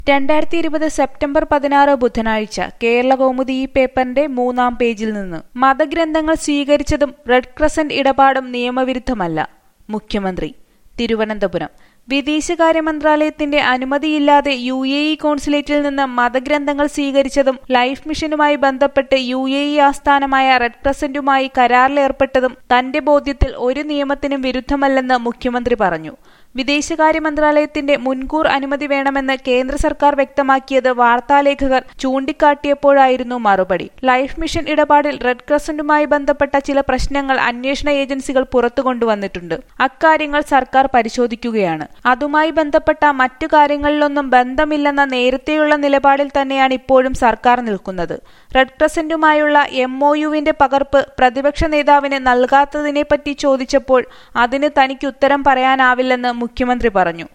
രണ്ടായിരത്തി ഇരുപത് സെപ്റ്റംബർ പതിനാറ് ബുധനാഴ്ച കേരള കൗമുദി ഈ പേപ്പറിന്റെ മൂന്നാം പേജിൽ നിന്ന് മതഗ്രന്ഥങ്ങൾ സ്വീകരിച്ചതും റെഡ് ക്രസന്റ് ഇടപാടും നിയമവിരുദ്ധമല്ല മുഖ്യമന്ത്രി തിരുവനന്തപുരം വിദേശകാര്യ മന്ത്രാലയത്തിന്റെ അനുമതിയില്ലാതെ യു എ ഇ കോൺസുലേറ്റിൽ നിന്ന് മതഗ്രന്ഥങ്ങൾ സ്വീകരിച്ചതും ലൈഫ് മിഷനുമായി ബന്ധപ്പെട്ട് യു എ ഇ ആസ്ഥാനമായ റെഡ് ക്രസന്റുമായി കരാറിലേർപ്പെട്ടതും തന്റെ ബോധ്യത്തിൽ ഒരു നിയമത്തിനും വിരുദ്ധമല്ലെന്ന് മുഖ്യമന്ത്രി പറഞ്ഞു വിദേശകാര്യ മന്ത്രാലയത്തിന്റെ മുൻകൂർ അനുമതി വേണമെന്ന് കേന്ദ്ര സർക്കാർ വ്യക്തമാക്കിയത് വാർത്താലേഖകർ ചൂണ്ടിക്കാട്ടിയപ്പോഴായിരുന്നു മറുപടി ലൈഫ് മിഷൻ ഇടപാടിൽ റെഡ് ക്രസന്റുമായി ബന്ധപ്പെട്ട ചില പ്രശ്നങ്ങൾ അന്വേഷണ ഏജൻസികൾ പുറത്തു കൊണ്ടുവന്നിട്ടുണ്ട് അക്കാര്യങ്ങൾ സർക്കാർ പരിശോധിക്കുകയാണ് അതുമായി ബന്ധപ്പെട്ട മറ്റു കാര്യങ്ങളിലൊന്നും ബന്ധമില്ലെന്ന നേരത്തെയുള്ള നിലപാടിൽ തന്നെയാണ് ഇപ്പോഴും സർക്കാർ നിൽക്കുന്നത് റെഡ് ക്രസന്റുമായുള്ള എം ഒ യുവിന്റെ പകർപ്പ് പ്രതിപക്ഷ നേതാവിന് നൽകാത്തതിനെപ്പറ്റി ചോദിച്ചപ്പോൾ അതിന് തനിക്ക് ഉത്തരം പറയാനാവില്ലെന്ന് മുഖ്യമന്ത്രി പറഞ്ഞു